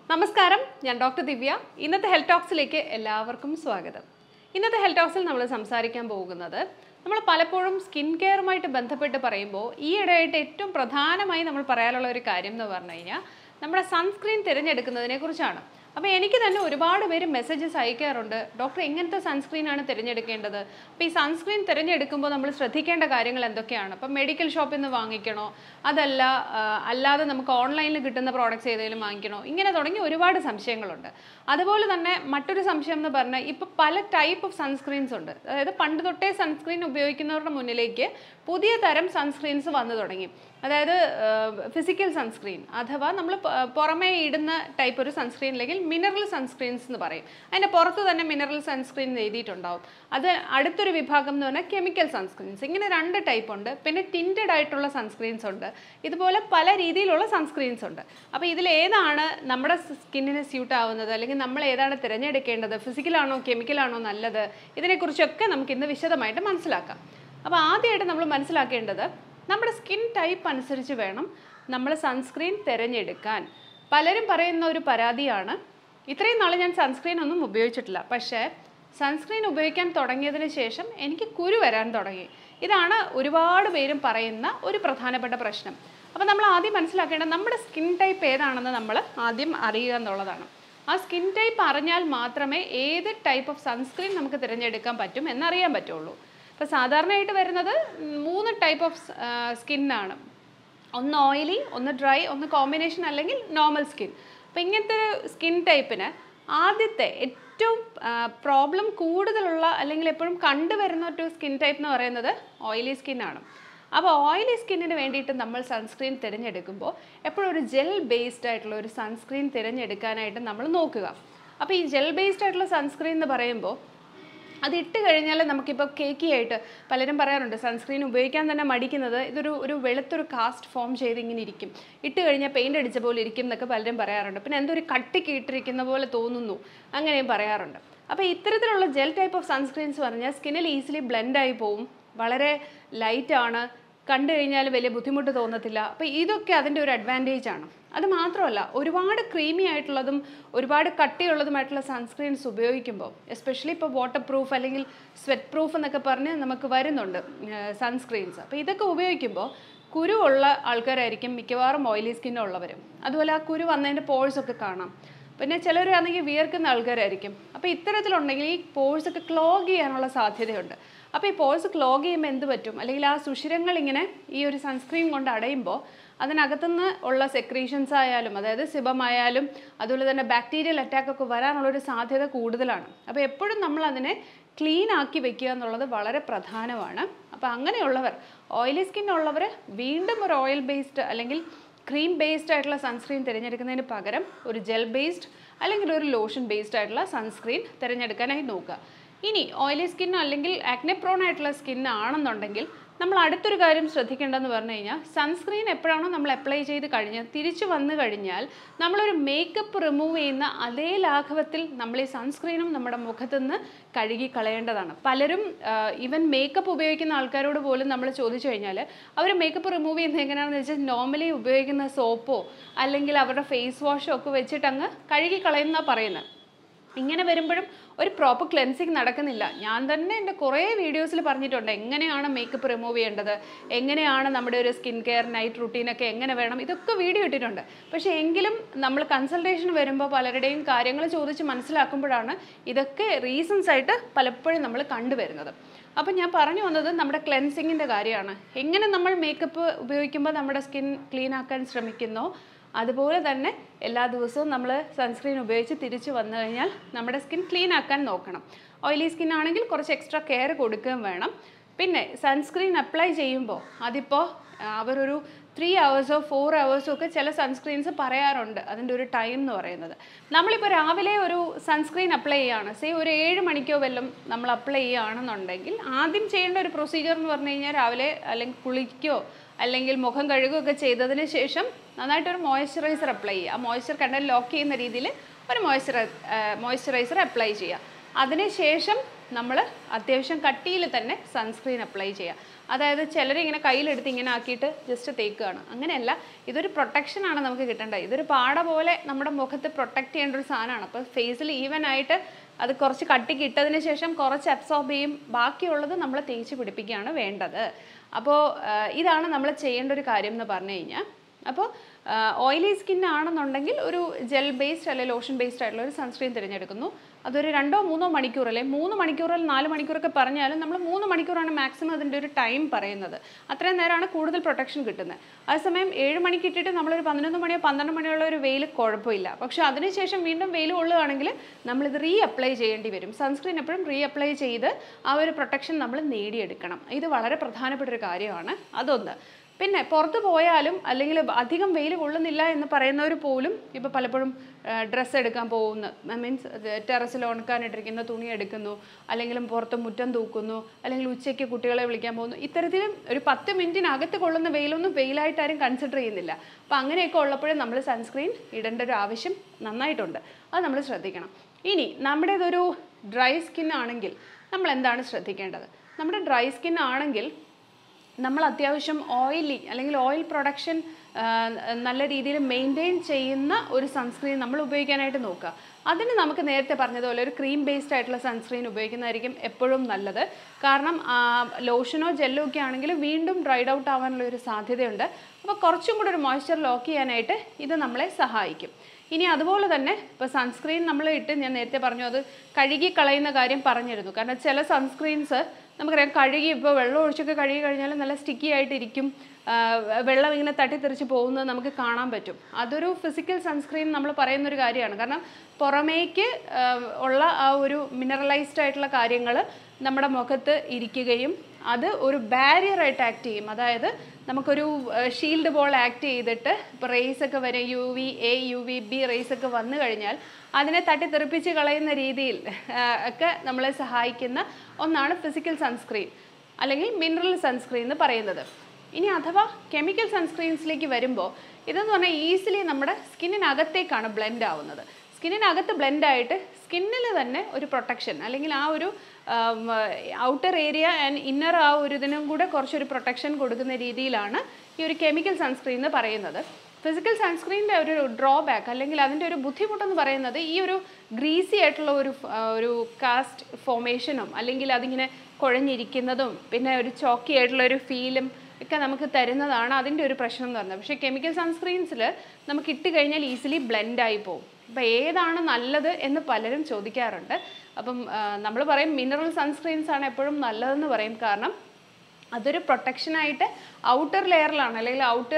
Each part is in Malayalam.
നമസ്കാരം ഞാൻ ഡോക്ടർ ദിവ്യ ഇന്നത്തെ ഹെൽത്ത് ടോക്സിലേക്ക് എല്ലാവർക്കും സ്വാഗതം ഇന്നത്തെ ഹെൽത്ത് ടോക്സിൽ നമ്മൾ സംസാരിക്കാൻ പോകുന്നത് നമ്മൾ പലപ്പോഴും സ്കിൻ കെയറുമായിട്ട് ബന്ധപ്പെട്ട് പറയുമ്പോൾ ഈ ഇടയായിട്ട് ഏറ്റവും പ്രധാനമായി നമ്മൾ പറയാനുള്ള ഒരു കാര്യം എന്ന് പറഞ്ഞു കഴിഞ്ഞാൽ നമ്മുടെ സൺസ്ക്രീൻ തിരഞ്ഞെടുക്കുന്നതിനെ കുറിച്ചാണ് അപ്പോൾ എനിക്ക് തന്നെ ഒരുപാട് പേര് മെസ്സേജസ് അയക്കാറുണ്ട് ഡോക്ടർ എങ്ങനത്തെ സൺസ്ക്രീൻ ആണ് തിരഞ്ഞെടുക്കേണ്ടത് അപ്പോൾ ഈ സൺസ്ക്രീൻ തിരഞ്ഞെടുക്കുമ്പോൾ നമ്മൾ ശ്രദ്ധിക്കേണ്ട കാര്യങ്ങൾ എന്തൊക്കെയാണ് അപ്പം മെഡിക്കൽ ഷോപ്പിൽ നിന്ന് വാങ്ങിക്കണോ അതല്ല ആ, അല്ലാതെ നമുക്ക് ഓൺലൈനിൽ കിട്ടുന്ന പ്രോഡക്റ്റ്സ് ഏതെങ്കിലും വാങ്ങിക്കണോ ഇങ്ങനെ തുടങ്ങി ഒരുപാട് സംശയങ്ങളുണ്ട് അതുപോലെ തന്നെ മറ്റൊരു സംശയം എന്ന് പറഞ്ഞാൽ ഇപ്പോൾ പല ടൈപ്പ് ഓഫ് സൺസ്ക്രീൻസ് ഉണ്ട് അതായത് പണ്ട് തൊട്ടേ സൺസ്ക്രീൻ ഉപയോഗിക്കുന്നവരുടെ മുന്നിലേക്ക് പുതിയ തരം സൺസ്ക്രീൻസ് വന്നു തുടങ്ങി അതായത് ഫിസിക്കൽ സൺസ്ക്രീൻ അഥവാ നമ്മൾ പുറമേ ഇടുന്ന ടൈപ്പ് ഒരു സൺസ്ക്രീൻ അല്ലെങ്കിൽ മിനറൽ സൺസ്ക്രീൻസ് എന്ന് പറയും അതിൻ്റെ പുറത്ത് തന്നെ മിനറൽ സൺസ്ക്രീൻ എന്ന് എഴുതിയിട്ടുണ്ടാവും അത് അടുത്തൊരു വിഭാഗം എന്ന് പറഞ്ഞാൽ കെമിക്കൽ സൺസ്ക്രീൻസ് ഇങ്ങനെ രണ്ട് ടൈപ്പ് ഉണ്ട് പിന്നെ ടിൻറ്റഡ് ആയിട്ടുള്ള സൺസ്ക്രീൻസ് ഉണ്ട് ഇതുപോലെ പല രീതിയിലുള്ള സൺസ്ക്രീൻസ് ഉണ്ട് അപ്പോൾ ഇതിൽ ഏതാണ് നമ്മുടെ സ്കിന്നിന് സ്യൂട്ട് ആവുന്നത് അല്ലെങ്കിൽ നമ്മൾ ഏതാണ് തിരഞ്ഞെടുക്കേണ്ടത് ഫിസിക്കലാണോ കെമിക്കലാണോ നല്ലത് ഇതിനെക്കുറിച്ചൊക്കെ നമുക്ക് ഇന്ന് വിശദമായിട്ട് മനസ്സിലാക്കാം അപ്പോൾ ആദ്യമായിട്ട് നമ്മൾ മനസ്സിലാക്കേണ്ടത് നമ്മുടെ സ്കിൻ ടൈപ്പ് അനുസരിച്ച് വേണം നമ്മൾ സൺസ്ക്രീൻ തിരഞ്ഞെടുക്കാൻ പലരും പറയുന്ന ഒരു പരാതിയാണ് ഇത്രയും നാൾ ഞാൻ സൺസ്ക്രീൻ ഒന്നും ഉപയോഗിച്ചിട്ടില്ല പക്ഷേ സൺസ്ക്രീൻ ഉപയോഗിക്കാൻ തുടങ്ങിയതിന് ശേഷം എനിക്ക് കുരു വരാൻ തുടങ്ങി ഇതാണ് ഒരുപാട് പേരും പറയുന്ന ഒരു പ്രധാനപ്പെട്ട പ്രശ്നം അപ്പോൾ നമ്മൾ ആദ്യം മനസ്സിലാക്കേണ്ടത് നമ്മുടെ സ്കിൻ ടൈപ്പ് ഏതാണെന്ന് നമ്മൾ ആദ്യം അറിയുക എന്നുള്ളതാണ് ആ സ്കിൻ ടൈപ്പ് അറിഞ്ഞാൽ മാത്രമേ ഏത് ടൈപ്പ് ഓഫ് സൺസ്ക്രീൻ നമുക്ക് തിരഞ്ഞെടുക്കാൻ പറ്റും എന്നറിയാൻ പറ്റുള്ളൂ അപ്പോൾ സാധാരണയായിട്ട് വരുന്നത് മൂന്ന് ടൈപ്പ് ഓഫ് സ്കിന്നാണ് ഒന്ന് ഓയിലി ഒന്ന് ഡ്രൈ ഒന്ന് കോമ്പിനേഷൻ അല്ലെങ്കിൽ നോർമൽ സ്കിൻ അപ്പോൾ ഇങ്ങനത്തെ സ്കിൻ ടൈപ്പിന് ആദ്യത്തെ ഏറ്റവും പ്രോബ്ലം കൂടുതലുള്ള അല്ലെങ്കിൽ എപ്പോഴും കണ്ടുവരുന്ന ഒരു സ്കിൻ ടൈപ്പ് എന്ന് പറയുന്നത് ഓയിലി സ്കിന്നാണ് അപ്പോൾ ഓയിലി സ്കിന്നിന് വേണ്ടിയിട്ട് നമ്മൾ സൺസ്ക്രീൻ തിരഞ്ഞെടുക്കുമ്പോൾ എപ്പോഴും ഒരു ജെൽ ബേസ്ഡ് ആയിട്ടുള്ള ഒരു സൺസ്ക്രീൻ തിരഞ്ഞെടുക്കാനായിട്ട് നമ്മൾ നോക്കുക അപ്പോൾ ഈ ജെൽ ബേസ്ഡ് ആയിട്ടുള്ള സൺസ്ക്രീൻ എന്ന് പറയുമ്പോൾ അത് ഇട്ട് കഴിഞ്ഞാൽ നമുക്കിപ്പോൾ കേക്കി ആയിട്ട് പലരും പറയാറുണ്ട് സൺസ്ക്രീൻ ഉപയോഗിക്കാൻ തന്നെ മടിക്കുന്നത് ഇതൊരു ഒരു വെളുത്തൊരു കാസ്റ്റ് ഫോം ചെയ്ത് ഇങ്ങനെ ഇരിക്കും ഇട്ട് കഴിഞ്ഞാൽ പെയിൻ്റ് അടിച്ച പോലെ ഇരിക്കും എന്നൊക്കെ പലരും പറയാറുണ്ട് പിന്നെ എന്തോ ഒരു കട്ടിക്ക് ഇട്ടിരിക്കുന്ന പോലെ തോന്നുന്നു അങ്ങനെയും പറയാറുണ്ട് അപ്പോൾ ഇത്തരത്തിലുള്ള ജെൽ ടൈപ്പ് ഓഫ് സൺസ്ക്രീൻസ് പറഞ്ഞാൽ സ്കിന്നിൽ ഈസിലി ബ്ലെൻഡായി പോവും വളരെ ലൈറ്റാണ് കണ്ടു കഴിഞ്ഞാൽ വലിയ ബുദ്ധിമുട്ട് തോന്നത്തില്ല അപ്പോൾ ഇതൊക്കെ അതിൻ്റെ ഒരു അഡ്വാൻറ്റേജ് ആണ് അത് മാത്രമല്ല ഒരുപാട് ക്രീമി ആയിട്ടുള്ളതും ഒരുപാട് കട്ടിയുള്ളതുമായിട്ടുള്ള സൺസ്ക്രീൻസ് ഉപയോഗിക്കുമ്പോൾ എസ്പെഷ്യലി ഇപ്പോൾ വാട്ടർ പ്രൂഫ് അല്ലെങ്കിൽ സ്വെറ്റ് പ്രൂഫ് എന്നൊക്കെ പറഞ്ഞ് നമുക്ക് വരുന്നുണ്ട് സൺസ്ക്രീൻസ് അപ്പോൾ ഇതൊക്കെ ഉപയോഗിക്കുമ്പോൾ കുരു ഉള്ള ആൾക്കാരായിരിക്കും മിക്കവാറും ഓയിലി സ്കിൻ ഉള്ളവരും അതുപോലെ ആ കുരു വന്നതിൻ്റെ പോഴ്സ് ഒക്കെ കാണാം പിന്നെ ചിലരാണെങ്കിൽ വിയർക്കുന്ന ആൾക്കാരായിരിക്കും അപ്പോൾ ഇത്തരത്തിലുണ്ടെങ്കിൽ ഈ പോഴ്സ് ഒക്കെ ക്ലോഗ് ചെയ്യാനുള്ള സാധ്യതയുണ്ട് അപ്പോൾ ഈ പോഴ്സ് ക്ലോഗ് ചെയ്യുമ്പോൾ എന്ത് പറ്റും അല്ലെങ്കിൽ ആ സുഷിരങ്ങൾ ഇങ്ങനെ ഈ ഒരു സൺസ്ക്രീൻ കൊണ്ട് അടയുമ്പോൾ അതിനകത്തുനിന്ന് ഉള്ള സെക്രീഷൻസ് ആയാലും അതായത് സിബമായാലും അതുപോലെ തന്നെ ബാക്ടീരിയൽ അറ്റാക്ക് ഒക്കെ വരാനുള്ളൊരു സാധ്യത കൂടുതലാണ് അപ്പോൾ എപ്പോഴും നമ്മൾ അതിനെ ക്ലീൻ ആക്കി വെക്കുക എന്നുള്ളത് വളരെ പ്രധാനമാണ് അപ്പോൾ അങ്ങനെയുള്ളവർ ഓയിലി സ്കിൻ ഉള്ളവർ വീണ്ടും ഒരു ഓയിൽ ബേസ്ഡ് അല്ലെങ്കിൽ ക്രീം ബേസ്ഡ് ആയിട്ടുള്ള സൺസ്ക്രീൻ തിരഞ്ഞെടുക്കുന്നതിന് പകരം ഒരു ജെൽ ബേസ്ഡ് അല്ലെങ്കിൽ ഒരു ലോഷൻ ബേസ്ഡ് ആയിട്ടുള്ള സൺസ്ക്രീൻ തിരഞ്ഞെടുക്കാനായി നോക്കുക ഇനി ഓയിലി സ്കിൻ അല്ലെങ്കിൽ ആക്നെ പ്രോൺ ആയിട്ടുള്ള സ്കിൻ ആണെന്നുണ്ടെങ്കിൽ നമ്മൾ അടുത്തൊരു കാര്യം ശ്രദ്ധിക്കേണ്ടതെന്ന് പറഞ്ഞു കഴിഞ്ഞാൽ സൺസ്ക്രീൻ എപ്പോഴാണോ നമ്മൾ അപ്ലൈ ചെയ്ത് കഴിഞ്ഞാൽ തിരിച്ചു വന്നു കഴിഞ്ഞാൽ നമ്മളൊരു മേക്കപ്പ് റിമൂവ് ചെയ്യുന്ന അതേ ലാഘവത്തിൽ നമ്മൾ ഈ സൺസ്ക്രീനും നമ്മുടെ മുഖത്തു നിന്ന് കഴുകി കളയേണ്ടതാണ് പലരും ഈവൻ മേക്കപ്പ് ഉപയോഗിക്കുന്ന ആൾക്കാരോട് പോലും നമ്മൾ ചോദിച്ചു കഴിഞ്ഞാൽ അവർ മേക്കപ്പ് റിമൂവ് ചെയ്യുന്നത് എങ്ങനെയാണെന്ന് വെച്ചാൽ നോർമലി ഉപയോഗിക്കുന്ന സോപ്പോ അല്ലെങ്കിൽ അവരുടെ ഫേസ് വാഷോ ഒക്കെ വെച്ചിട്ട് അങ്ങ് കഴുകി കളയുന്ന പറയുന്നത് ഇങ്ങനെ വരുമ്പോഴും ഒരു പ്രോപ്പർ ക്ലെൻസിങ് നടക്കുന്നില്ല ഞാൻ തന്നെ എൻ്റെ കുറേ വീഡിയോസിൽ പറഞ്ഞിട്ടുണ്ട് എങ്ങനെയാണ് മേക്കപ്പ് റിമൂവ് ചെയ്യേണ്ടത് എങ്ങനെയാണ് നമ്മുടെ ഒരു സ്കിൻ കെയർ നൈറ്റ് റുട്ടീനൊക്കെ എങ്ങനെ വേണം ഇതൊക്കെ വീഡിയോ ഇട്ടിട്ടുണ്ട് പക്ഷേ എങ്കിലും നമ്മൾ കൺസൾട്ടേഷൻ വരുമ്പോൾ പലരുടെയും കാര്യങ്ങൾ ചോദിച്ച് മനസ്സിലാക്കുമ്പോഴാണ് ഇതൊക്കെ റീസൺസ് ആയിട്ട് പലപ്പോഴും നമ്മൾ കണ്ടുവരുന്നത് അപ്പം ഞാൻ പറഞ്ഞു വന്നത് നമ്മുടെ ക്ലെൻസിങ്ങിൻ്റെ കാര്യമാണ് എങ്ങനെ നമ്മൾ മേക്കപ്പ് ഉപയോഗിക്കുമ്പോൾ നമ്മുടെ സ്കിൻ ക്ലീൻ ആക്കാൻ ശ്രമിക്കുന്നോ അതുപോലെ തന്നെ എല്ലാ ദിവസവും നമ്മൾ സൺസ്ക്രീൻ ഉപയോഗിച്ച് തിരിച്ചു വന്നു കഴിഞ്ഞാൽ നമ്മുടെ സ്കിൻ ക്ലീൻ ആക്കാൻ നോക്കണം ഓയിലി സ്കിൻ ആണെങ്കിൽ കുറച്ച് എക്സ്ട്രാ കെയർ കൊടുക്കുകയും വേണം പിന്നെ സൺസ്ക്രീൻ അപ്ലൈ ചെയ്യുമ്പോൾ അതിപ്പോൾ അവരൊരു ത്രീ അവേഴ്സോ ഫോർ അവേഴ്സോ ഒക്കെ ചില സൺസ്ക്രീൻസ് പറയാറുണ്ട് അതിൻ്റെ ഒരു ടൈം എന്ന് പറയുന്നത് നമ്മളിപ്പോൾ രാവിലെ ഒരു സൺസ്ക്രീൻ അപ്ലൈ ചെയ്യുകയാണ് സേ ഒരു ഏഴ് മണിക്കോ വല്ലതും നമ്മൾ അപ്ലൈ ചെയ്യുകയാണെന്നുണ്ടെങ്കിൽ ആദ്യം ചെയ്യേണ്ട ഒരു പ്രൊസീജിയർ എന്ന് പറഞ്ഞു കഴിഞ്ഞാൽ രാവിലെ അല്ലെങ്കിൽ കുളിക്കോ അല്ലെങ്കിൽ മുഖം കഴുകുകയൊക്കെ ചെയ്തതിന് ശേഷം നന്നായിട്ടൊരു മോയ്സ്ചറൈസർ അപ്ലൈ ചെയ്യുക ആ മോയ്സ്ചർ കണ്ടൽ ലോക്ക് ചെയ്യുന്ന രീതിയിൽ ഒരു മോയ്സ്ചറൈ മോയ്സ്ചറൈസർ അപ്ലൈ ചെയ്യുക അതിനുശേഷം നമ്മൾ അത്യാവശ്യം കട്ടിയിൽ തന്നെ സൺസ്ക്രീൻ അപ്ലൈ ചെയ്യുക അതായത് ചിലരിങ്ങനെ കയ്യിലെടുത്ത് ഇങ്ങനെ ആക്കിയിട്ട് ജസ്റ്റ് തേക്കുകയാണ് അങ്ങനെയല്ല ഇതൊരു പ്രൊട്ടക്ഷനാണ് നമുക്ക് കിട്ടേണ്ടത് ഇതൊരു പാട പോലെ നമ്മുടെ മുഖത്ത് പ്രൊട്ടക്ട് ചെയ്യേണ്ട ഒരു സാധനമാണ് അപ്പോൾ ഫേസിൽ ഈവൻ ആയിട്ട് അത് കുറച്ച് കട്ടിക്ക് ഇട്ടതിന് ശേഷം കുറച്ച് അബ്സോർബ് ചെയ്യും ബാക്കിയുള്ളത് നമ്മൾ തേച്ച് പിടിപ്പിക്കുകയാണ് വേണ്ടത് അപ്പോൾ ഇതാണ് നമ്മൾ ചെയ്യേണ്ട ഒരു കാര്യം എന്ന് പറഞ്ഞു കഴിഞ്ഞാൽ അപ്പോൾ ഓയിലി സ്കിൻ ആണെന്നുണ്ടെങ്കിൽ ഒരു ജെൽ ബേസ്ഡ് അല്ലെങ്കിൽ ലോഷൻ ബേസ്ഡ് ആയിട്ടുള്ള ഒരു സൺസ്ക്രീൻ തിരഞ്ഞെടുക്കുന്നു അതൊരു രണ്ടോ മൂന്നോ മണിക്കൂർ അല്ലെങ്കിൽ മൂന്ന് മണിക്കൂറിൽ നാല് മണിക്കൂറൊക്കെ പറഞ്ഞാലും നമ്മൾ മൂന്ന് മണിക്കൂറാണ് മാക്സിമം അതിൻ്റെ ഒരു ടൈം പറയുന്നത് അത്രയും നേരമാണ് കൂടുതൽ പ്രൊട്ടക്ഷൻ കിട്ടുന്നത് അതേസമയം ഏഴ് മണിക്ക് ഇട്ടിട്ട് നമ്മളൊരു പതിനൊന്ന് മണിയോ പന്ത്രണ്ട് മണിയുള്ള ഒരു വെയിൽ കുഴപ്പമില്ല പക്ഷെ അതിനുശേഷം വീണ്ടും വെയിൽ കൊള്ളുകയാണെങ്കിൽ നമ്മളിത് റീ അപ്ലൈ ചെയ്യേണ്ടി വരും സൺസ്ക്രീൻ എപ്പോഴും റീ അപ്ലൈ ചെയ്ത് ആ ഒരു പ്രൊട്ടക്ഷൻ നമ്മൾ നേടിയെടുക്കണം ഇത് വളരെ പ്രധാനപ്പെട്ട ഒരു കാര്യമാണ് അതൊന്ന് പിന്നെ പുറത്ത് പോയാലും അല്ലെങ്കിൽ അധികം വെയിൽ കൊള്ളുന്നില്ല എന്ന് പറയുന്നവർ പോലും ഇപ്പോൾ പലപ്പോഴും ഡ്രസ്സ് എടുക്കാൻ പോകുന്നു മീൻസ് ടെറസിൽ ഉണക്കാനിട്ടിരിക്കുന്ന തുണി എടുക്കുന്നു അല്ലെങ്കിൽ പുറത്ത് മുറ്റം തൂക്കുന്നു അല്ലെങ്കിൽ ഉച്ചയ്ക്ക് കുട്ടികളെ വിളിക്കാൻ പോകുന്നു ഇത്തരത്തിലും ഒരു പത്ത് മിനിറ്റിനകത്ത് കൊള്ളുന്ന വെയിലൊന്നും വെയിലായിട്ട് ആരും കൺസിഡർ ചെയ്യുന്നില്ല അപ്പോൾ അങ്ങനെയൊക്കെ ഉള്ളപ്പോഴും നമ്മൾ സൺസ്ക്രീൻ ഇടേണ്ട ഒരു ആവശ്യം നന്നായിട്ടുണ്ട് അത് നമ്മൾ ശ്രദ്ധിക്കണം ഇനി നമ്മുടേതൊരു ഡ്രൈ സ്കിൻ ആണെങ്കിൽ നമ്മൾ എന്താണ് ശ്രദ്ധിക്കേണ്ടത് നമ്മുടെ ഡ്രൈ സ്കിൻ ആണെങ്കിൽ നമ്മൾ അത്യാവശ്യം ഓയിലി അല്ലെങ്കിൽ ഓയിൽ പ്രൊഡക്ഷൻ നല്ല രീതിയിൽ മെയിൻറ്റെയിൻ ചെയ്യുന്ന ഒരു സൺസ്ക്രീൻ നമ്മൾ ഉപയോഗിക്കാനായിട്ട് നോക്കുക അതിന് നമുക്ക് നേരത്തെ പറഞ്ഞതുപോലെ ഒരു ക്രീം ബേസ്ഡ് ആയിട്ടുള്ള സൺസ്ക്രീൻ ഉപയോഗിക്കുന്നതായിരിക്കും എപ്പോഴും നല്ലത് കാരണം ലോഷനോ ജെല്ലോ ഒക്കെ ആണെങ്കിൽ വീണ്ടും ഡ്രൈഡ് ഔട്ട് ആവാനുള്ള ഒരു സാധ്യതയുണ്ട് അപ്പോൾ കുറച്ചും കൂടെ ഒരു മോയ്സ്ചർ ലോക്ക് ചെയ്യാനായിട്ട് ഇത് നമ്മളെ സഹായിക്കും ഇനി അതുപോലെ തന്നെ ഇപ്പോൾ സൺസ്ക്രീൻ നമ്മൾ ഇട്ട് ഞാൻ നേരത്തെ പറഞ്ഞു അത് കഴുകി കളയുന്ന കാര്യം പറഞ്ഞിരുന്നു കാരണം ചില സൺസ്ക്രീൻസ് നമുക്കറിയാം കഴുകി ഇപ്പോൾ വെള്ളം ഒഴിച്ചൊക്കെ കഴുകി കഴിഞ്ഞാൽ നല്ല സ്റ്റിക്കി ആയിട്ടിരിക്കും ആ, വെള്ളം ഇങ്ങനെ തട്ടിത്തെറിച്ച് പോകുന്നത് നമുക്ക് കാണാൻ പറ്റും അതൊരു ഫിസിക്കൽ സൺസ്ക്രീൻ നമ്മൾ പറയുന്ന ഒരു കാര്യമാണ് കാരണം പുറമേക്ക് ആ, ഉള്ള ആ ഒരു മിനറലൈസ്ഡ് ആയിട്ടുള്ള കാര്യങ്ങൾ നമ്മുടെ മുഖത്ത് ഇരിക്കുകയും അത് ഒരു ബാരിയർ ആയിട്ട് ആക്ട് ചെയ്യും അതായത് നമുക്കൊരു ഷീൽഡ് ബോൾ ആക്ട് ചെയ്തിട്ട് ഇപ്പോൾ റേസ് ഒക്കെ വരും U V A U V B rays ഒക്കെ വന്നു കഴിഞ്ഞാൽ അതിനെ തട്ടിത്തെറിപ്പിച്ച് കളയുന്ന രീതിയിൽ ആ, ഒക്കെ നമ്മളെ സഹായിക്കുന്ന ഒന്നാണ് ഫിസിക്കൽ സൺസ്ക്രീൻ അല്ലെങ്കിൽ മിനറൽ സൺസ്ക്രീൻ എന്ന് പറയുന്നത് ഇനി അഥവാ കെമിക്കൽ സൺസ്ക്രീൻസിലേക്ക് വരുമ്പോൾ ഇതെന്ന് പറഞ്ഞാൽ ഈസിലി നമ്മുടെ സ്കിന്നിനകത്തേക്കാണ് ബ്ലെൻഡ് ആവുന്നത് സ്കിന്നിനകത്ത് ബ്ലെൻഡ് ആയിട്ട് സ്കിന്നിൽ തന്നെ ഒരു പ്രൊട്ടക്ഷൻ അല്ലെങ്കിൽ ആ ഒരു ഔട്ടർ ഏരിയ ആൻഡ് ഇന്നർ ആ ഒരു ഇതിനും കൂടെ കുറച്ചൊരു പ്രൊട്ടക്ഷൻ കൊടുക്കുന്ന രീതിയിലാണ് ഈ ഒരു കെമിക്കൽ സൺസ്ക്രീൻ എന്ന് പറയുന്നത് ഫിസിക്കൽ സൺസ്ക്രീനിൻ്റെ ഒരു ഡ്രോബാക്ക് അല്ലെങ്കിൽ അതിൻ്റെ ഒരു ബുദ്ധിമുട്ടെന്ന് പറയുന്നത് ഈ ഒരു ഗ്രീസി ആയിട്ടുള്ള ഒരു ഫ- ആ, ഒരു കാസ്റ്റ് ഫോമേഷനും അല്ലെങ്കിൽ അതിങ്ങനെ കുഴഞ്ഞിരിക്കുന്നതും പിന്നെ ഒരു ചോക്കി ആയിട്ടുള്ള ഒരു ഫീലും ഒക്കെ നമുക്ക് തരുന്നതാണ് അതിൻ്റെ ഒരു പ്രശ്നം എന്ന് പറയുന്നത് പക്ഷേ കെമിക്കൽ സൺസ്ക്രീൻസിൽ നമുക്ക് ഇട്ട് കഴിഞ്ഞാൽ ഈസിലി ബ്ലെൻഡായി പോകും അപ്പോൾ ഏതാണ് നല്ലത് എന്ന് പലരും ചോദിക്കാറുണ്ട് അപ്പം നമ്മൾ പറയും മിനറൽ സൺസ്ക്രീൻസ് ആണ് എപ്പോഴും നല്ലതെന്ന് പറയും കാരണം അതൊരു പ്രൊട്ടക്ഷനായിട്ട് ഔട്ടർ ലെയറിലാണ് അല്ലെങ്കിൽ ഔട്ടർ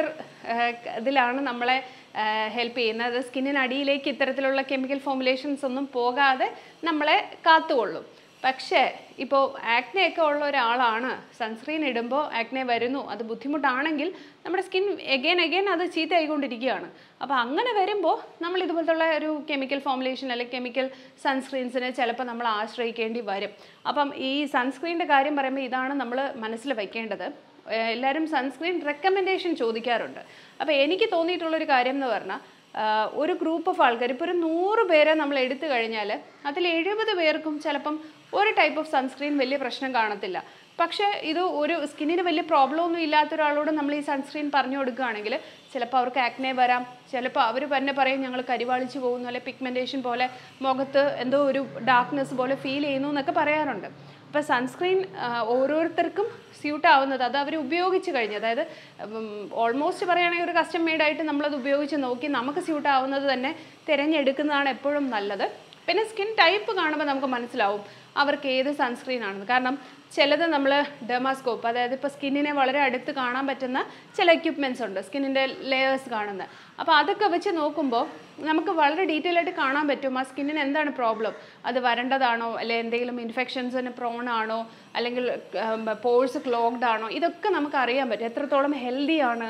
ഇതിലാണ് നമ്മളെ ഹെൽപ്പ് ചെയ്യുന്നത് സ്കിന്നിനടിയിലേക്ക് ഇത്തരത്തിലുള്ള കെമിക്കൽ ഫോമുലേഷൻസ് ഒന്നും പോകാതെ നമ്മളെ കാത്തുകൊള്ളും പക്ഷേ ഇപ്പോൾ ആക്നെയൊക്കെ ഉള്ള ഒരാളാണ് സൺസ്ക്രീൻ ഇടുമ്പോൾ ആക്നെ വരുന്നു അത് ബുദ്ധിമുട്ടാണെങ്കിൽ നമ്മുടെ സ്കിൻ എഗെയിൻ എഗെയിൻ അത് ചീത്തയായിക്കൊണ്ടിരിക്കുകയാണ് അപ്പോൾ അങ്ങനെ വരുമ്പോൾ നമ്മൾ ഇതുപോലത്തുള്ള ഒരു കെമിക്കൽ ഫോമുലേഷൻ അല്ലെങ്കിൽ കെമിക്കൽ സൺസ്ക്രീൻസിനെ ചിലപ്പോൾ നമ്മൾ ആശ്രയിക്കേണ്ടി വരും അപ്പം ഈ സൺസ്ക്രീനിൻ്റെ കാര്യം പറയുമ്പോൾ ഇതാണ് നമ്മൾ മനസ്സിൽ വയ്ക്കേണ്ടത് ഏഹ് എല്ലാവരും സൺസ്ക്രീൻ റെക്കമെൻഡേഷൻ ചോദിക്കാറുണ്ട് അപ്പോൾ എനിക്ക് തോന്നിയിട്ടുള്ളൊരു കാര്യം എന്ന് പറഞ്ഞാൽ ആഹ് ഒരു ഗ്രൂപ്പ് ഓഫ് ആൾക്കാർ ഇപ്പോൾ ഒരു നൂറ് പേരെ നമ്മൾ എടുത്തു കഴിഞ്ഞാൽ അതിൽ എഴുപത് പേർക്കും ചിലപ്പം ഒരു ടൈപ്പ് ഓഫ് സൺസ്ക്രീൻ വലിയ പ്രശ്നം കാണത്തില്ല പക്ഷേ ഇത് ഒരു സ്കിന്നിന് വലിയ പ്രോബ്ലം ഒന്നും ഇല്ലാത്ത ഒരാളോട് നമ്മൾ ഈ സൺസ്ക്രീൻ പറഞ്ഞു കൊടുക്കുകയാണെങ്കിൽ ചിലപ്പോൾ അവർക്ക് ആക്നെ വരാം ചിലപ്പോൾ അവർ തന്നെ പറയും ഞങ്ങൾ കരിവാളിച്ച് പോകുന്നു അല്ലെ പിഗ്മെൻറ്റേഷൻ പോലെ മുഖത്ത് എന്തോ ഒരു ഡാർക്ക്നെസ് പോലെ ഫീൽ ചെയ്യുന്നു എന്നൊക്കെ പറയാറുണ്ട് അപ്പോൾ സൺസ്ക്രീൻ ഓരോരുത്തർക്കും സ്യൂട്ട് ആവുന്നത് അത് അവർ ഉപയോഗിച്ച് കഴിഞ്ഞ് അതായത് ഓൾമോസ്റ്റ് പറയുകയാണെങ്കിൽ ഒരു കസ്റ്റം മെയ്ഡായിട്ട് നമ്മളത് ഉപയോഗിച്ച് നോക്കി നമുക്ക് സ്യൂട്ട് ആവുന്നത് തന്നെ തിരഞ്ഞെടുക്കുന്നതാണ് എപ്പോഴും നല്ലത് പിന്നെ സ്കിൻ ടൈപ്പ് കാണുമ്പോൾ നമുക്ക് മനസ്സിലാവും അവർക്ക് ഏത് സൺസ്ക്രീൻ ആണെന്ന് കാരണം ചിലത് നമ്മൾ ഡെമാസ്കോപ്പ് അതായത് ഇപ്പോൾ സ്കിന്നിനെ വളരെ അടുത്ത് കാണാൻ പറ്റുന്ന ചില എക്യുപ്മെൻറ്റ്സ് ഉണ്ട് സ്കിന്നിൻ്റെ ലെയേഴ്സ് കാണുന്നത് അപ്പോൾ അതൊക്കെ വെച്ച് നോക്കുമ്പോൾ നമുക്ക് വളരെ ഡീറ്റെയിൽ ആയിട്ട് കാണാൻ പറ്റും ആ സ്കിന്നിന് എന്താണ് പ്രോബ്ലം അത് വരണ്ടതാണോ അല്ലെങ്കിൽ എന്തെങ്കിലും ഇൻഫെക്ഷൻസിന് പ്രോൺ ആണോ അല്ലെങ്കിൽ പോഴ്സ് ക്ലോഗ്ഡ് ആണോ ഇതൊക്കെ നമുക്ക് അറിയാൻ പറ്റും എത്രത്തോളം ഹെൽത്തി ആണ്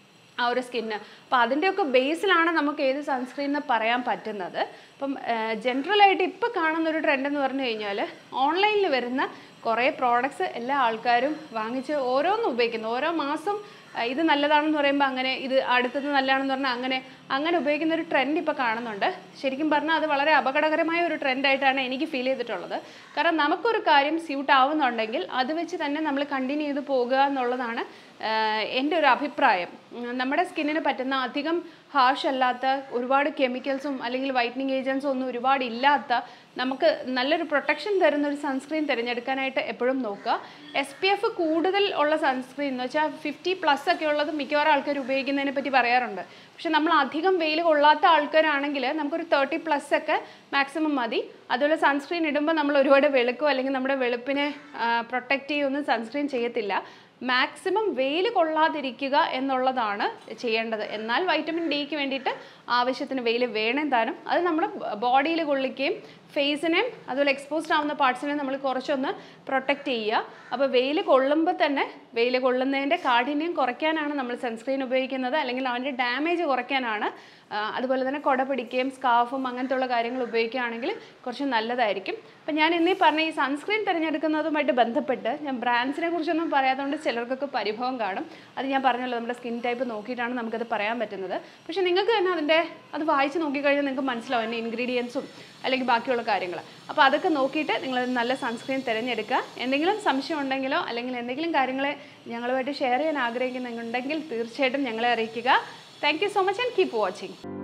ആ ഒരു സ്കിന്ന് അപ്പോൾ അതിൻ്റെയൊക്കെ ബേസിലാണ് നമുക്ക് ഏത് സൺസ്ക്രീൻ എന്ന് പറയാൻ പറ്റുന്നത് അപ്പം ജനറലായിട്ട് ഇപ്പോൾ കാണുന്ന ഒരു ട്രെൻഡ് എന്ന് പറഞ്ഞു കഴിഞ്ഞാൽ ഓൺലൈനിൽ വരുന്ന കുറേ പ്രോഡക്ട്സ് എല്ലാ ആൾക്കാരും വാങ്ങിച്ച് ഓരോന്നും ഉപയോഗിക്കുന്നു ഓരോ മാസം ആ, ഇത് നല്ലതാണെന്ന് പറയുമ്പോൾ അങ്ങനെ ഇത് അടുത്തത് നല്ലതാണെന്ന് പറഞ്ഞാൽ അങ്ങനെ അങ്ങനെ ഉപയോഗിക്കുന്ന ഒരു ട്രെൻഡ് ഇപ്പോൾ കാണുന്നുണ്ട് ശരിക്കും പറഞ്ഞാൽ അത് വളരെ അപകടകരമായ ഒരു ട്രെൻഡായിട്ടാണ് എനിക്ക് ഫീൽ ചെയ്തിട്ടുള്ളത് കാരണം നമുക്കൊരു കാര്യം സ്യൂട്ട് ആവുന്നുണ്ടെങ്കിൽ അത് വെച്ച് തന്നെ നമ്മൾ കണ്ടിന്യൂ ചെയ്ത് പോകുക എന്നുള്ളതാണ് ആഹ് എൻ്റെ ഒരു അഭിപ്രായം ഉം, നമ്മുടെ സ്കിന്നിന് പറ്റുന്ന അധികം ഹാഷ് അല്ലാത്ത ഒരുപാട് കെമിക്കൽസും അല്ലെങ്കിൽ വൈറ്റനിങ് ഏജൻസും ഒന്നും ഒരുപാട് ഇല്ലാത്ത നമുക്ക് നല്ലൊരു പ്രൊട്ടക്ഷൻ തരുന്ന ഒരു സൺസ്ക്രീൻ തിരഞ്ഞെടുക്കാനായിട്ട് എപ്പോഴും നോക്കുക എസ് പി എഫ് കൂടുതൽ ഉള്ള സൺസ്ക്രീൻ എന്ന് വെച്ചാൽ ഫിഫ്റ്റി പ്ലസ് ഒക്കെ ഉള്ളത് മിക്കവാറും ആൾക്കാർ ഉപയോഗിക്കുന്നതിനെ പറ്റി പറയാറുണ്ട് പക്ഷെ നമ്മൾ അധികം വെയിൽ കൊള്ളാത്ത ആൾക്കാരാണെങ്കിൽ നമുക്കൊരു തേർട്ടി പ്ലസ് ഒക്കെ മാക്സിമം മതി അതുപോലെ സൺസ്ക്രീൻ ഇടുമ്പോൾ നമ്മൾ ഒരുപാട് വെളുക്കോ അല്ലെങ്കിൽ നമ്മുടെ വെളുപ്പിനെ പ്രൊട്ടക്റ്റ് ചെയ്യുമൊന്നും സൺസ്ക്രീൻ ചെയ്യത്തില്ല മാക്സിമം വെയിൽ കൊള്ളാതിരിക്കുക എന്നുള്ളതാണ് ചെയ്യേണ്ടത് എന്നാൽ വൈറ്റമിൻ ഡിക്ക് വേണ്ടിയിട്ട് ആവശ്യത്തിന് വെയിൽ വേണം താനും അത് നമ്മുടെ ബോഡിയിൽ കൊള്ളിക്കുകയും ഫേസിനെയും അതുപോലെ എക്സ്പോസ്ഡ് ആവുന്ന പാർട്സിനെ നമ്മൾ കുറച്ചൊന്ന് പ്രൊട്ടക്റ്റ് ചെയ്യുക അപ്പോൾ വെയിൽ കൊള്ളുമ്പോൾ തന്നെ വെയിൽ കൊള്ളുന്നതിൻ്റെ കാഠിന്യം കുറയ്ക്കാനാണ് നമ്മൾ സൺസ്ക്രീൻ ഉപയോഗിക്കുന്നത് അല്ലെങ്കിൽ അതിൻ്റെ ഡാമേജ് കുറയ്ക്കാനാണ് ആ, അതുപോലെ തന്നെ കുട പിടിക്കുകയും സ്കാർഫും അങ്ങനത്തെ ഉള്ള കാര്യങ്ങൾ ഉപയോഗിക്കുകയാണെങ്കിൽ കുറച്ച് നല്ലതായിരിക്കും അപ്പം ഞാൻ ഇന്നീ പറഞ്ഞ ഈ സൺസ്ക്രീൻ തിരഞ്ഞെടുക്കുന്നതുമായിട്ട് ബന്ധപ്പെട്ട് ഞാൻ ബ്രാൻഡ്സിനെ കുറിച്ചൊന്നും പറയാത്തതുകൊണ്ട് ചിലർക്കൊക്കെ പരിഭവം കാണും അത് ഞാൻ പറഞ്ഞല്ലോ നമ്മുടെ സ്കിൻ ടൈപ്പ് നോക്കിയിട്ടാണ് നമുക്കത് പറയാൻ പറ്റുന്നത് പക്ഷേ നിങ്ങൾക്ക് തന്നെ അതിൻ്റെ അത് വായിച്ച് നോക്കിക്കഴിഞ്ഞാൽ നിങ്ങൾക്ക് മനസ്സിലാവും അതിൻ്റെ ഇൻഗ്രീഡിയൻസും അല്ലെങ്കിൽ ബാക്കിയുള്ള കാര്യങ്ങൾ അപ്പോൾ അതൊക്കെ നോക്കിയിട്ട് നിങ്ങൾ നല്ല സൺസ്ക്രീൻ തിരഞ്ഞെടുക്കുക എന്തെങ്കിലും സംശയം ഉണ്ടെങ്കിലോ അല്ലെങ്കിൽ എന്തെങ്കിലും കാര്യങ്ങൾ ഞങ്ങളുമായിട്ട് ഷെയർ ചെയ്യാൻ ആഗ്രഹിക്കുന്നുണ്ടെങ്കിൽ തീർച്ചയായിട്ടും ഞങ്ങളെ അറിയിക്കുക thank you so much and keep watching